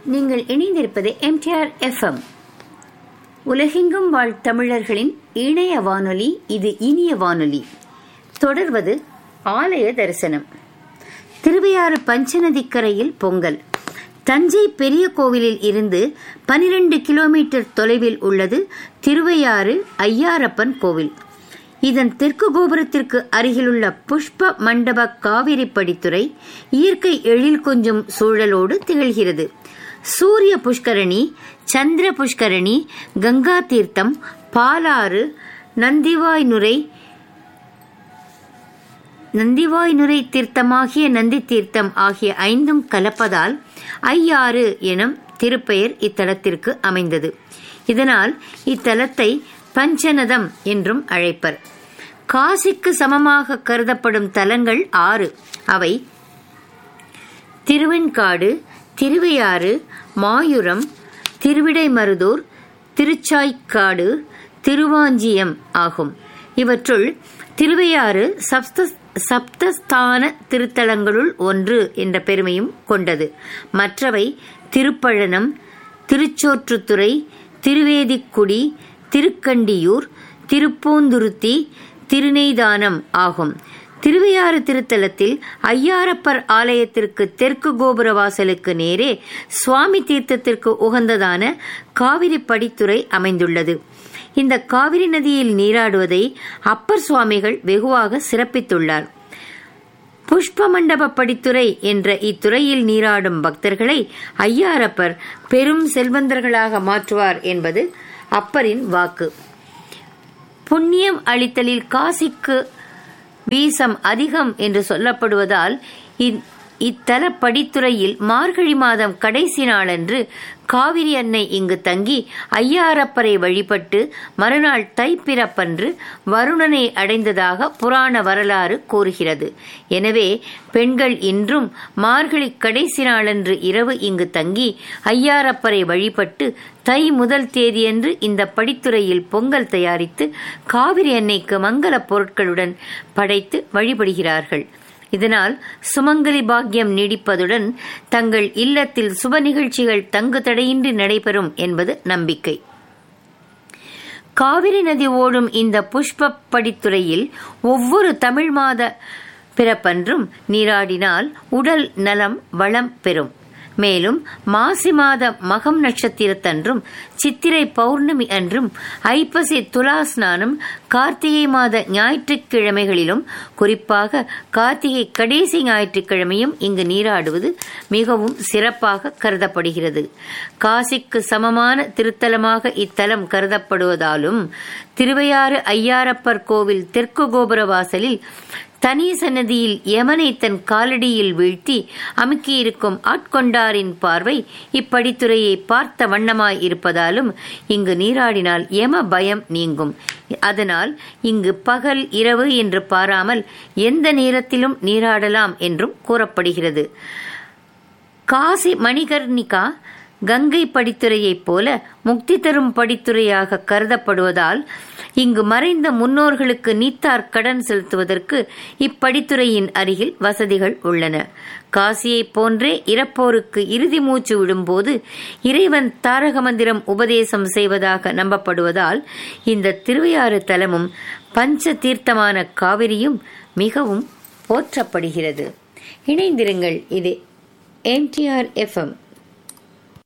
நீங்கள் இணைந்திருப்பது MTR FM உலகெங்கும் வாழ் தமிழர்களின் இணைய வானொலி இது இனிய வானொலி தொடர்வது ஆலய தரிசனம் திருவையாறு பஞ்சநதிக்கரையில் பொங்கல் தஞ்சை பெரிய கோவிலில் இருந்து பனிரெண்டு கிலோமீட்டர் தொலைவில் உள்ளது திருவையாறு ஐயாரப்பன் கோவில் இதன் தெற்கு கோபுரத்திற்கு அருகிலுள்ள புஷ்ப மண்டப காவிரி படித்துறை இயற்கை எழில் கொஞ்சம் சூழலோடு திகழ்கிறது சூரிய புஷ்கரணி சந்திர புஷ்கரணி கங்கா தீர்த்தம் பாலாறு நந்திவாய் நுரை நந்திவாய் நுரை தீர்த்தமாகிய நந்தி தீர்த்தம் ஆகிய ஐந்தும் கலப்பதால் ஐயாறு எனும் திருப்பெயர் இத்தலத்திற்கு அமைந்தது இதனால் இத்தலத்தை பஞ்சநதம் என்றும் அழைப்பர் காசிக்கு சமமாக கருதப்படும் தலங்கள் ஆறு அவை திருவெண்காடு திருவையாறு மாயூரம் திருவிடைமருதூர் திருச்சாய்க்காடு திருவாஞ்சியம் ஆகும் இவற்றுள் திருவையாறு சப்த சப்தஸ்தான திருத்தலங்களுள் ஒன்று என்ற பெருமையும் கொண்டது மற்றவை திருப்பழனம் திருச்சோற்றுத்துறை திருவேதிக்குடி திருக்கண்டியூர் திருப்பூந்துருத்தி திருநெய்தானம் ஆகும் திருவையாறு திருத்தலத்தில் ஐயாரப்பர் ஆலயத்திற்கு தெற்கு கோபுர வாசலுக்கு நேரே சுவாமி தீர்த்தத்திற்கு உகந்ததான காவிரி படித்துறை அமைந்துள்ளது இந்த காவிரி நதியில் நீராடுவதை அப்பர் சுவாமிகள் வெகுவாக சிறப்பித்துள்ளார் புஷ்ப மண்டப படித்துறை என்ற இத்துறையில் நீராடும் பக்தர்களை ஐயாரப்பர் பெரும் செல்வந்தர்களாக மாற்றுவார் என்பது அப்பரின் வாக்கு புண்ணியம் அளித்தலில் காசிக்கு வீசம் அதிகம் என்று சொல்லப்படுவதால் இத்தல படித்துறையில் மார்கழி மாதம் கடைசி நாளன்று காவிரி அன்னை இங்கு தங்கி ஐயாரப்பரை வழிபட்டு மறுநாள் தைப்பிறப்பன்று வருணனை அடைந்ததாக புராண வரலாறு கூறுகிறது எனவே பெண்கள் இன்றும் மார்கழி கடைசி நாளன்று இரவு இங்கு தங்கி ஐயாரப்பரை வழிபட்டு தை முதல் தேதியன்று இந்த படித்துறையில் பொங்கல் தயாரித்து காவிரி அன்னைக்கு மங்கள பொருட்களுடன் படைத்து வழிபடுகிறார்கள் இதனால் சுமங்கலி பாக்கியம் நீடிப்பதுடன் தங்கள் இல்லத்தில் சுப நிகழ்ச்சிகள் தங்கு தடையின்றி நடைபெறும் என்பது நம்பிக்கை காவிரி நதி ஓடும் இந்த புஷ்ப படித்துறையில் ஒவ்வொரு தமிழ் மாத பிறப்பன்றும் நீராடினால் உடல் நலம் வளம் பெறும் மேலும் மாசி மாத மகம் நட்சத்திரத்தன்றும் சித்திரை பௌர்ணமி அன்றும் ஐப்பசி துலா ஸ்நானம் கார்த்திகை மாத ஞாயிற்றுக்கிழமைகளிலும் குறிப்பாக கார்த்திகை கடைசி ஞாயிற்றுக்கிழமையும் இங்கு நீராடுவது மிகவும் சிறப்பாக கருதப்படுகிறது காசிக்கு சமமான திருத்தலமாக இத்தலம் கருதப்படுவதாலும் திருவையாறு ஐயாரப்பர் கோவில் தெற்கு கோபுர வாசலில் தனி சன்னதியில் யமனை தன் காலடியில் வீழ்த்தி அமுக்கியிருக்கும் ஆட்கொண்டாரின் பார்வை இப்படித்துறையை பார்த்த வண்ணமாய் இருப்பதாலும் இங்கு நீராடினால் யம பயம் நீங்கும் அதனால் இங்கு பகல் இரவு என்று பாராமல் எந்த நேரத்திலும் நீராடலாம் என்றும் கூறப்படுகிறது காசி மணிகர்ணிகா கங்கை படித்துறையைப் போல முக்தி தரும் படித்துறையாக கருதப்படுவதால் இங்கு மறைந்த முன்னோர்களுக்கு நீத்தார் கடன் செலுத்துவதற்கு இப்படித்துறையின் அருகில் வசதிகள் உள்ளன காசியைப் போன்றே இறப்போருக்கு இறுதி மூச்சு விடும்போது இறைவன் தாரக மந்திரம் உபதேசம் செய்வதாக நம்பப்படுவதால் இந்த திருவையாறு தலமும் பஞ்ச தீர்த்தமான காவிரியும் மிகவும் போற்றப்படுகிறது இணைந்திருங்கள் இது எம்டிஆர் எஃப்எம்